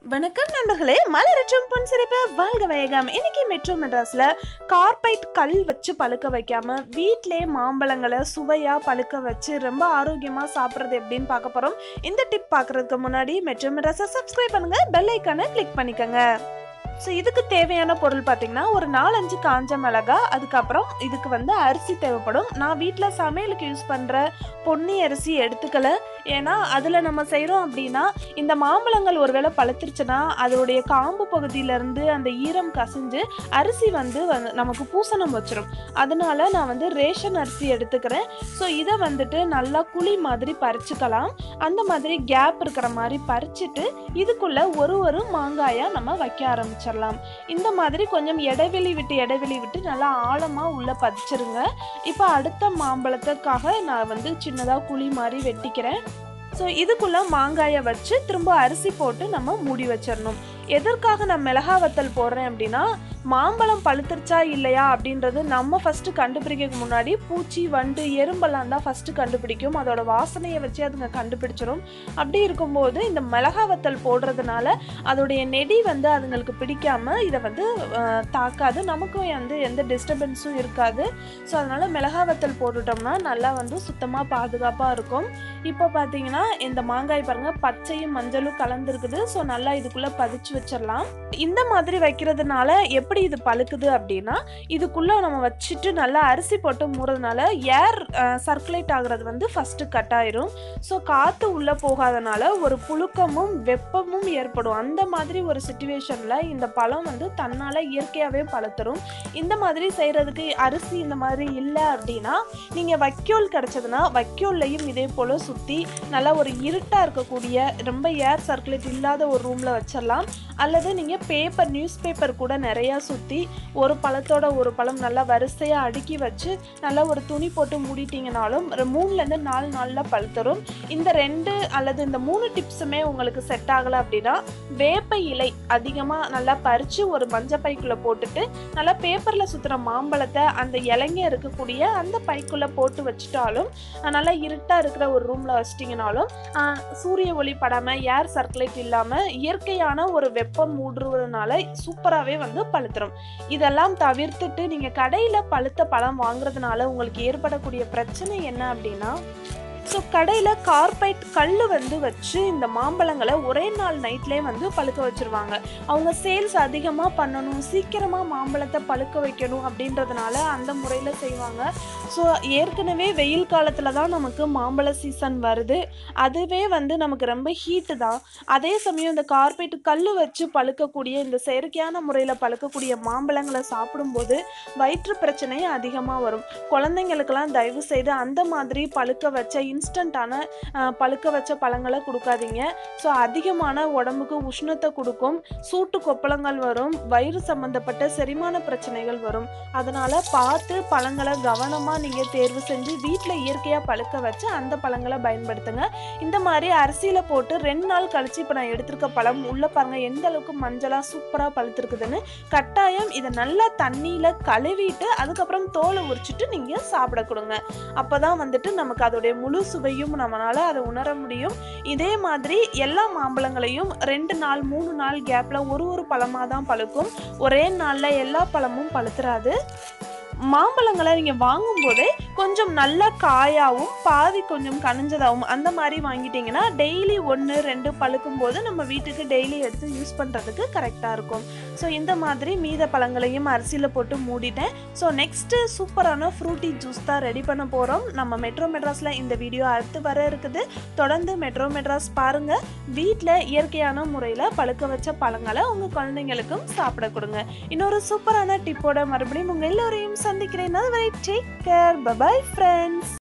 வணக்கம் நண்பர்களே மலரற்றும் பொன் சிரிப்பு வாழ்க வேகம் இன்னைக்கு மெட்ரோ மெட்ராஸ்ல கார்பைட் கல் வச்சு பழுக்க வைக்காம வீட்டிலே மாம்பழங்களை சுவையா பழுக்க வச்சு ரொம்ப ஆரோக்கியமா சாப்பிட்றது எப்படின்னு பார்க்க போறோம் இந்த டிப் பார்க்கறதுக்கு முன்னாடி மெட்ரோ மெட்ராஸை சப்ஸ்கிரைப் பண்ணுங்க பெல் ஐக்கானை கிளிக் பண்ணிக்கோங்க ஸோ இதுக்கு தேவையான பொருள் பார்த்தீங்கன்னா ஒரு நாலஞ்சு காஞ்ச மிளகா அதுக்கப்புறம் இதுக்கு வந்து அரிசி தேவைப்படும் நான் வீட்டில் சமையலுக்கு யூஸ் பண்ணுற பொன்னி அரிசி எடுத்துக்கல ஏன்னா அதில் நம்ம செய்கிறோம் அப்படின்னா இந்த மாம்பழங்கள் ஒருவேளை பழுத்துருச்சுன்னா அதோடைய காம்பு பகுதியிலேருந்து அந்த ஈரம் கசிஞ்சு அரிசி வந்து வந்து நமக்கு பூசணம் வச்சிரும் அதனால நான் வந்து ரேஷன் அரிசி எடுத்துக்கிறேன் ஸோ இதை வந்துட்டு நல்லா குழி மாதிரி பறிச்சுக்கலாம் அந்த மாதிரி கேப் இருக்கிற மாதிரி பறிச்சுட்டு இதுக்குள்ள ஒரு ஒரு மாங்காயா நம்ம வைக்க ஆரம்பிச்சிடலாம் இந்த மாதிரி கொஞ்சம் இடைவெளி விட்டு இடைவெளி விட்டு நல்லா ஆழமா உள்ள பதிச்சிருங்க இப்போ அடுத்த மாம்பழத்துக்காக நான் வந்து சின்னதாக குழி மாதிரி வெட்டிக்கிறேன் ஸோ இதுக்குள்ள மாங்காயை வச்சு திரும்ப அரிசி போட்டு நம்ம மூடி வச்சிடணும் எதற்காக நான் மிளகா வத்தல் போடுறேன் அப்படின்னா மாம்பழம் பழுத்துருச்சா இல்லையா அப்படின்றது நம்ம ஃபர்ஸ்ட் கண்டுபிடிக்க முன்னாடி பூச்சி வண்டு எறும்பெல்லாம் தான் ஃபர்ஸ்ட் கண்டுபிடிக்கும் அதோட வாசனையை வச்சு அதுங்க கண்டுபிடிச்சிரும் அப்படி இருக்கும்போது இந்த மிளகா வத்தல் போடுறதுனால அதோடைய நெடி வந்து அதுங்களுக்கு பிடிக்காம இதை வந்து அஹ், தாக்காது நமக்கும் வந்து எந்த டிஸ்டர்பன்ஸும் இருக்காது ஸோ அதனால மிளகா வத்தல் போட்டுட்டோம்னா நல்லா வந்து சுத்தமாக பாதுகாப்பாக இருக்கும் இப்போ பார்த்தீங்கன்னா இந்த மாங்காய் பாருங்க பச்சையும் மஞ்சளும் கலந்துருக்குது ஸோ நல்லா இதுக்குள்ள பதிச்சு வச்சிடலாம் இந்த மாதிரி வைக்கிறதுனால எப்படி இது பழுக்குது அப்படின்னா இதுக்குள்ள நம்ம வச்சுட்டு நல்லா அரிசி போட்டு மூறதுனால ஏர் சர்க்குலேட் ஆகுறது வந்து ஃபர்ஸ்ட் கட் ஆயிரும் ஸோ காற்று உள்ளே போகாதனால ஒரு புழுக்கமும் வெப்பமும் ஏற்படும் அந்த மாதிரி ஒரு சுச்சுவேஷனில் இந்த பழம் வந்து தன்னால் இயற்கையாகவே பழுத்துரும் இந்த மாதிரி செய்கிறதுக்கு அரிசி இந்த மாதிரி இல்லை அப்படின்னா நீங்கள் வைக்கோல் கிடச்சதுன்னா வைக்கோல்லையும் இதே போல் சுற்றி நல்லா ஒரு இருட்டாக இருக்கக்கூடிய ரொம்ப ஏர் சர்க்குலேட் இல்லாத ஒரு ரூமில் வச்சிடலாம் அல்லது நீங்கள் பேப்பர் நியூஸ் பேப்பர் கூட நிறையா சுற்றி ஒரு பழத்தோட ஒரு பழம் நல்லா வரிசையாக அடுக்கி வச்சு நல்லா ஒரு துணி போட்டு மூடிட்டீங்கனாலும் ஒரு மூணுலேருந்து நாலு நாளில் பழுத்தரும் இந்த ரெண்டு அல்லது இந்த மூணு டிப்ஸுமே உங்களுக்கு செட் ஆகலை அப்படின்னா வேப்ப இலை அதிகமாக நல்லா பறித்து ஒரு மஞ்சள் பைக்குள்ளே போட்டுட்டு நல்லா பேப்பரில் சுற்றுற மாம்பழத்தை அந்த இலைங்க இருக்கக்கூடிய அந்த பைக்குள்ளே போட்டு வச்சுட்டாலும் அஹ், நல்லா இருட்டாக இருக்கிற ஒரு ரூமில் வச்சிட்டிங்கனாலும் அஹ், சூரிய ஒளி படாமல் ஏர் சர்க்குலேட் இல்லாமல் இயற்கையான ஒரு வெப்பம் மூடுறதுனால சூப்பராகவே வந்து பழுத்துரும் இதெல்லாம் தவிர்த்துட்டு நீங்கள் கடையில் பழுத்த பழம் வாங்குறதுனால உங்களுக்கு ஏற்படக்கூடிய பிரச்சனை என்ன அப்படின்னா ஸோ கடையில் கார்பைட் கல் வந்து வச்சு இந்த மாம்பழங்களை ஒரே நாள் நைட்லேயே வந்து பழுக்க வச்சுருவாங்க அவங்க சேல்ஸ் அதிகமாக பண்ணணும் சீக்கிரமாக மாம்பழத்தை பழுக்க வைக்கணும் அப்படின்றதுனால அந்த முறையில் செய்வாங்க ஸோ ஏற்கனவே வெயில் காலத்தில் தான் நமக்கு மாம்பழ சீசன் வருது அதுவே வந்து நமக்கு ரொம்ப ஹீட்டு தான் அதே சமயம் இந்த கார்பைட் கல் வச்சு பழுக்கக்கூடிய இந்த செயற்கையான முறையில் பழுக்கக்கூடிய மாம்பழங்களை சாப்பிடும்போது வயிற்று பிரச்சனை அதிகமாக வரும் குழந்தைங்களுக்கெல்லாம் தயவு செய்து அந்த மாதிரி பழுக்க வச்ச இன்ஸ்டண்ட்டான பழுக்க வச்ச பழங்களை கொடுக்காதீங்க ஸோ அதிகமான உடம்புக்கு உஷ்ணத்தை கொடுக்கும் சூட்டு கொப்பளங்கள் வரும் வயிறு சம்மந்தப்பட்ட செரிமான பிரச்சனைகள் வரும் அதனால் பார்த்து பழங்களை கவனமாக நீங்கள் தேர்வு செஞ்சு வீட்டில் இயற்கையாக பழுக்க வச்சு அந்த பழங்களை பயன்படுத்துங்க இந்த மாதிரி அரிசியில் போட்டு ரெண்டு நாள் கழிச்சு இப்போ நான் எடுத்திருக்க பழம் உள்ளே பாருங்கள் எந்த அளவுக்கு மஞ்சளாக சூப்பராக பழுத்திருக்குதுன்னு கட்டாயம் இதை நல்லா தண்ணியில் கழுவிட்டு அதுக்கப்புறம் தோலை உரிச்சிட்டு நீங்கள் சாப்பிட கொடுங்க அப்போ தான் வந்துட்டு நமக்கு அதோடைய முழு சுவையும் நம்மளால் அதை உணர முடியும் இதே மாதிரி எல்லா மாம்பழங்களையும் ரெண்டு நாள் மூணு நாள் கேப்பில் ஒரு ஒரு பழமாக தான் பழுக்கும் ஒரே நாளில் எல்லா பழமும் பழுத்துறாது மாம்பழங்களை நீங்கள் வாங்கும்போதே கொஞ்சம் நல்ல காயாகவும் பாதி கொஞ்சம் கனிஞ்சதாகவும் அந்த மாதிரி வாங்கிட்டீங்கன்னா டெய்லி ஒன்று ரெண்டு பழுக்கும் போது நம்ம வீட்டுக்கு டெய்லி எடுத்து யூஸ் பண்ணுறதுக்கு கரெக்டாக இருக்கும் ஸோ இந்த மாதிரி மீத பழங்களையும் அரிசியில் போட்டு மூடிட்டேன் ஸோ நெக்ஸ்ட்டு சூப்பரான ஃப்ரூட்டி ஜூஸ் தான் ரெடி பண்ண போகிறோம் நம்ம மெட்ரோ மெட்ராஸில் இந்த வீடியோ அடுத்து வர இருக்குது தொடர்ந்து மெட்ரோ மெட்ராஸ் பாருங்கள் வீட்டில் இயற்கையான முறையில் பழுக்க வச்ச பழங்களை உங்கள் குழந்தைங்களுக்கும் சாப்பிட கொடுங்க இன்னொரு சூப்பரான டிப்போட மறுபடியும் உங்கள் எல்லோரையும் சந்திக்கிறேன் அதுவரை டேக் கேர் பபாய் ஃப்ரெண்ட்ஸ்